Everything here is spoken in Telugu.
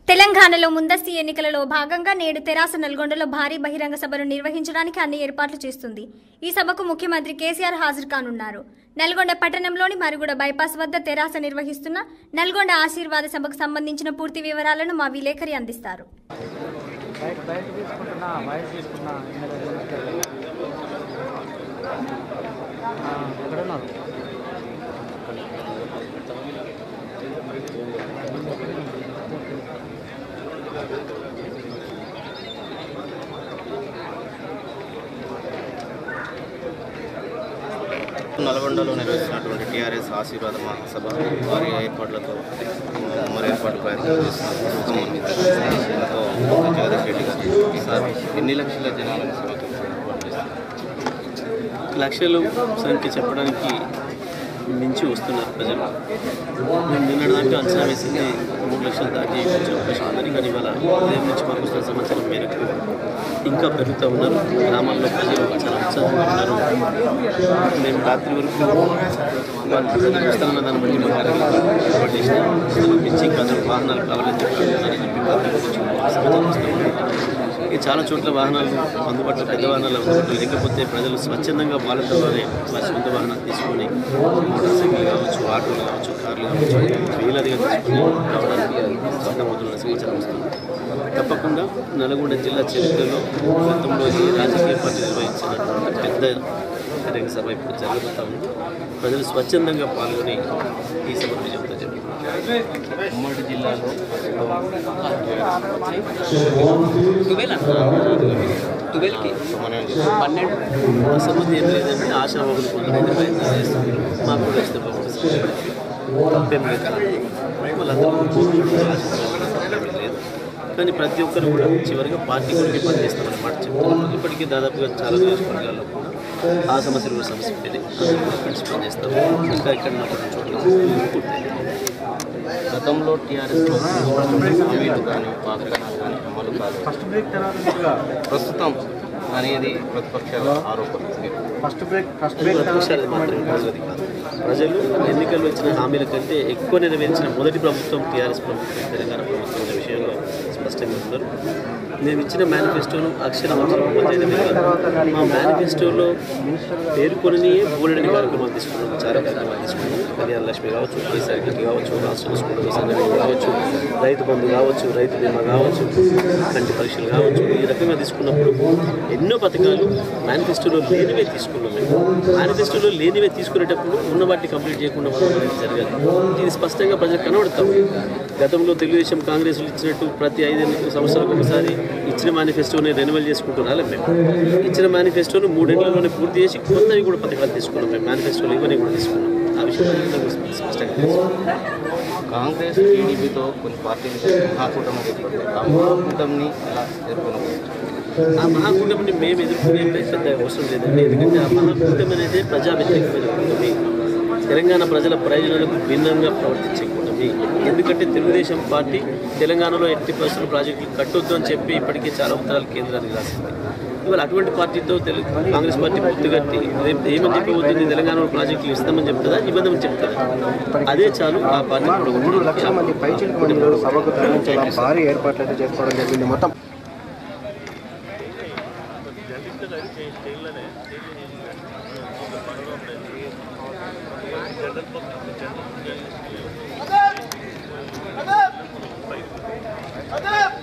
తెలంగాణలో ముందస్తు ఎన్నికలలో భాగంగా నేడు తెరాస నల్గొండలో భారీ బహిరంగ సభను నిర్వహించడానికి అన్ని ఏర్పాట్లు చేస్తుంది ఈ సభకు ముఖ్యమంత్రి కేసీఆర్ హాజరు కానున్నారు నల్గొండ పట్టణంలోని మరుగుడ బైపాస్ వద్ద తెరాస నిర్వహిస్తున్న నల్గొండ ఆశీర్వాద సభకు సంబంధించిన పూర్తి వివరాలను మా విలేకరి అందిస్తారు బయట బయట తీసుకుంటున్నా బయట తీసుకున్నా ఎక్కడున్నారు నల్గొండలో నిర్వహిస్తున్నటువంటి టీఆర్ఎస్ ఆశీర్వాద మహాసభ వారి ఏర్పాట్లతో మరి ఏర్పాటు ప్రయత్నం చేస్తున్నారు ఎంతో జగదీష్ రెడ్డి గారు సార్ ఎన్ని లక్షల జనాలను సభకు ఏర్పాటు చేస్తారు లక్షలు సంఖ్య చెప్పడానికి మించి వస్తున్నారు ప్రజలు మేము నిన్నటిదాకా అంచనా వేసింది మూడు లక్షలు దాటి వచ్చే అవకాశం ఉందని కానీ ఇవాళ ఉదయం నుంచి మాకు వస్తున్న సమాచారం మేరకు ఇంకా పెరుగుతూ ఉన్నారు గ్రామాల్లో ప్రజలు చాలా ఉత్సాహంగా ఉన్నారు మేము రాత్రి వరకు వాళ్ళు వస్తున్న దాన్ని బట్టి మాకు ఏర్పాటు చేసిన అసలు మించి ఇంకా అదనపు వాహనాలు కావాలని చెప్పి అడుగుతున్నారని చెప్పి మాకు కొంచెం సమాచారం వస్తుంది ఈ చాలా చోట్ల వాహనాలు అందుబాటులో పెద్ద వాహనాలు అందుబాటులో లేకపోతే ప్రజలు స్వచ్ఛందంగా వాళ్ళతోనే వారి సొంత వాహనాలు తీసుకొని మోటార్ సైకిల్ కావచ్చు ఆటోలు కావచ్చు కార్లు కావచ్చు వేలాదిగా తీసుకొని రావడానికి సిద్ధమవుతున్న సమాచారం వస్తుంది తప్పకుండా నల్గొండ జిల్లా చరిత్రలో గతంలో ఈ రాజకీయ పార్టీ నిర్వహించినటువంటి పెద్ద బహిరంగ సభ ఇప్పుడు జరుగుతూ ఉంది ప్రజలు స్వచ్ఛందంగా పాల్గొని ఈ సభ విజయంతో చెప్పారు ఉమ్మడి జిల్లాలో టువెల్కి సమన్వయం చేస్తారు పన్నెండు అసమ్మతి ఏం లేదండి ఆశావాహులు కొంతమంది ప్రయత్నం చేస్తున్నారు మాకు కూడా ఇస్తే బాగుంటుంది తప్పేం లేదు వాళ్ళందరూ కోరుకుంటున్నారు, ఆశిస్తున్నారు, లేదు కానీ ప్రతి ఒక్కరు కూడా చివరిగా పార్టీ గురించి పనిచేస్తామని మాట చెప్తున్నారు ఇప్పటికీ దాదాపుగా చాలా నియోజకవర్గాల్లో కూడా ఆ సమస్యలు కూడా సమస్య ఉండేది అందరూ కూడా కలిసి పనిచేస్తాము ఇంకా ఇక్కడ నా కొన్ని చోట్ల పూర్తయింది గతంలో టీఆర్ఎస్ హామీలు కానీ వాగ్దానాలు కానీ అమలు కాలేదు ఫస్ట్ బ్రేక్ తర్వాత ప్రస్తుతం అనేది ప్రతిపక్షాల ఆరోపణ ఫస్ట్ బ్రేక్ ఫస్ట్ అది ప్రతిపక్షాలది మాత్రమే కాదు కాదు ప్రజలు ఎన్నికల్లో ఇచ్చిన హామీల కంటే ఎక్కువ నెరవేర్చిన మొదటి ప్రభుత్వం టీఆర్ఎస్ ప్రభుత్వం తెలంగాణ ప్రభుత్వం అనే విషయంలో స్పష్టంగా ఉన్నారు మేము ఇచ్చిన మేనిఫెస్టోను అక్షరం అక్షరం చేయడమే కాదు మా మేనిఫెస్టోలో పేర్కొనియే బోలెడని కార్యక్రమాలు తీసుకున్నాం చాలా కార్యక్రమాలు తీసుకున్నాం కళ్యాణ లక్ష్మి కావచ్చు కేసీఆర్ కిట్ కావచ్చు రాష్ట్ర స్కూల్ సంఘటన కావచ్చు రైతు బంధు కావచ్చు రైతు బీమా కావచ్చు కంటి పరీక్షలు కావచ్చు ఈ రకంగా తీసుకున్నప్పుడు ఎన్నో పథకాలు మేనిఫెస్టోలో లేనివే తీసుకున్నాం మేము మేనిఫెస్టోలో లేనివే తీసుకునేటప్పుడు ఉన్న వాటిని కంప్లీట్ చేయకుండా మనం అనేది జరగాలి ఇది స్పష్టంగా ప్రజలకు కనబడతాం గతంలో తెలుగుదేశం కాంగ్రెస్లు ఇచ్చినట్టు ప్రతి ఐదు సంవత్సరాలకు ఒకసారి ఇచ్చిన మేనిఫెస్టోని రెన్యువల్ చేసుకుంటూ రాలేం మేము ఇచ్చిన మేనిఫెస్టోను మూడేళ్లలోనే పూర్తి చేసి కొత్తవి కూడా పథకాలు తీసుకున్నాం మేము మేనిఫెస్టోలు ఇవన్నీ కూడా తీసుకున్నాం ఆ విషయం ప్రజలకు స్పష్టంగా తెలుసు కాంగ్రెస్ టీడీపీతో కొన్ని పార్టీలు మహాకూటమి ఏర్పడ్డాయి ఆ మహాకూటమిని ఎలా ఎదుర్కొనవచ్చు ఆ మహాకూటమిని మేము ఎదుర్కొనే పెద్ద అవసరం లేదండి ఎందుకంటే ఆ మహాకూటమి అనేది ప్రజా వ్యతిరేకమైన కూటమి తెలంగాణ ప్రజల ప్రయోజనాలకు భిన్నంగా ప్రవర్తించే కూటమి ఎందుకంటే తెలుగుదేశం పార్టీ తెలంగాణలో ఎట్టి పరిస్థితులు ప్రాజెక్టులు కట్టొద్దు అని చెప్పి ఇప్పటికే చాలా ఉత్తరాలు కేంద్రానికి రాసింది ఇవాళ అటువంటి పార్టీతో తెలుగు కాంగ్రెస్ పార్టీ పొత్తు కట్టి రేపు ఏమని చెప్పి పోతుంది తెలంగాణలో ప్రాజెక్టులు ఇస్తామని చెప్తుందా ఇవ్వదని చెప్తుందా అదే చాలు ఆ పార్టీ మూడు లక్షల మంది పైచిలకు మంది ఈరోజు సభకు తరలించాల భారీ ఏర్పాట్లు అయితే చేసుకోవడం జరిగింది మొత్తం అదే